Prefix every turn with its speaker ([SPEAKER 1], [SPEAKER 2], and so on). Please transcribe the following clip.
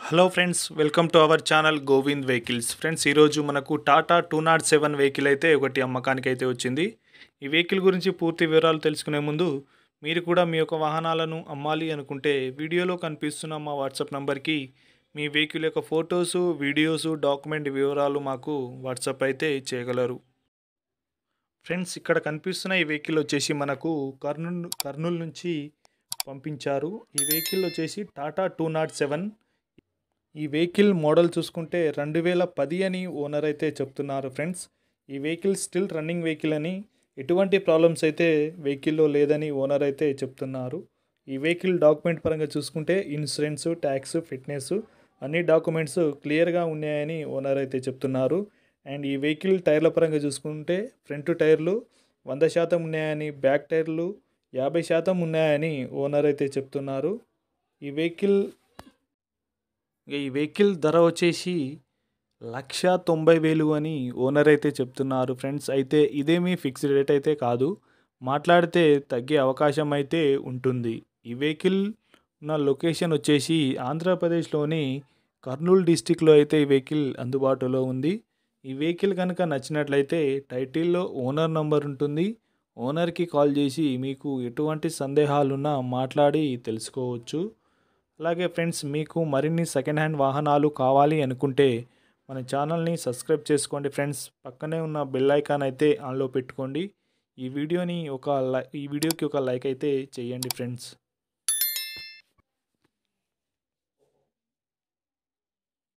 [SPEAKER 1] hello friends welcome to our channel Govind vehicles friends ఈరోజు మనకు Tata two nought seven vehicle అయితే ఒకటి అమ్మకానికి అయితే వచ్చింది ఈ వెహికల్ గురించి పూర్తి వివరాలు తెలుసుకునే ముందు మీరు కూడా మీ యొక్క వాహనాలను అమ్మాలి అనుకుంటే వీడియోలో కనిపిస్తున్న మా వాట్సాప్ నంబర్కి మీ వెహికల్ యొక్క ఫొటోస్ వీడియోస్ డాక్యుమెంట్ వివరాలు మాకు వాట్సాప్ అయితే చేయగలరు ఫ్రెండ్స్ ఇక్కడ కనిపిస్తున్న ఈ వెహికల్ వచ్చేసి మనకు కర్నూలు కర్నూలు నుంచి పంపించారు ఈ వెహికల్ వచ్చేసి టాటా టూ నాట్ సెవెన్ ఈ వెహికల్ మోడల్ చూసుకుంటే రెండు వేల పది అని ఓనర్ అయితే చెప్తున్నారు ఫ్రెండ్స్ ఈ వెహికల్ స్టిల్ రన్నింగ్ వెహికల్ అని ఎటువంటి ప్రాబ్లమ్స్ అయితే వెహికల్లో లేదని ఓనర్ అయితే చెప్తున్నారు ఈ వెహికల్ డాక్యుమెంట్ పరంగా చూసుకుంటే ఇన్సూరెన్స్ ట్యాక్స్ ఫిట్నెస్ అన్ని డాక్యుమెంట్స్ క్లియర్గా ఉన్నాయని ఓనర్ అయితే చెప్తున్నారు అండ్ ఈ వెహికల్ టైర్ల పరంగా చూసుకుంటే ఫ్రంట్ టైర్లు వంద శాతం ఉన్నాయని బ్యాక్ టైర్లు యాభై శాతం ఉన్నాయని ఓనర్ అయితే చెప్తున్నారు ఈ వెహికల్ ఇక ఈ వెహికల్ ధర వచ్చేసి లక్ష తొంభై వేలు అని ఓనర్ అయితే చెప్తున్నారు ఫ్రెండ్స్ అయితే ఇదేమీ ఫిక్స్డ్ రేట్ అయితే కాదు మాట్లాడితే తగ్గే అవకాశం అయితే ఉంటుంది ఈ వెహికల్ ఉన్న లొకేషన్ వచ్చేసి ఆంధ్రప్రదేశ్లోని కర్నూలు డిస్టిక్లో అయితే ఈ వెహికల్ అందుబాటులో ఉంది ఈ వెహికల్ కనుక నచ్చినట్లయితే టైటిల్లో ఓనర్ నంబర్ ఉంటుంది ఓనర్కి కాల్ చేసి మీకు ఎటువంటి సందేహాలున్నా మాట్లాడి తెలుసుకోవచ్చు అలాగే ఫ్రెండ్స్ మీకు మరిన్ని సెకండ్ హ్యాండ్ వాహనాలు కావాలి అనుకుంటే మన ఛానల్ని సబ్స్క్రైబ్ చేసుకోండి ఫ్రెండ్స్ పక్కనే ఉన్న బెల్ ఐకాన్ అయితే ఆన్లో పెట్టుకోండి ఈ వీడియోని ఒక లై ఈ వీడియోకి ఒక లైక్ అయితే చేయండి ఫ్రెండ్స్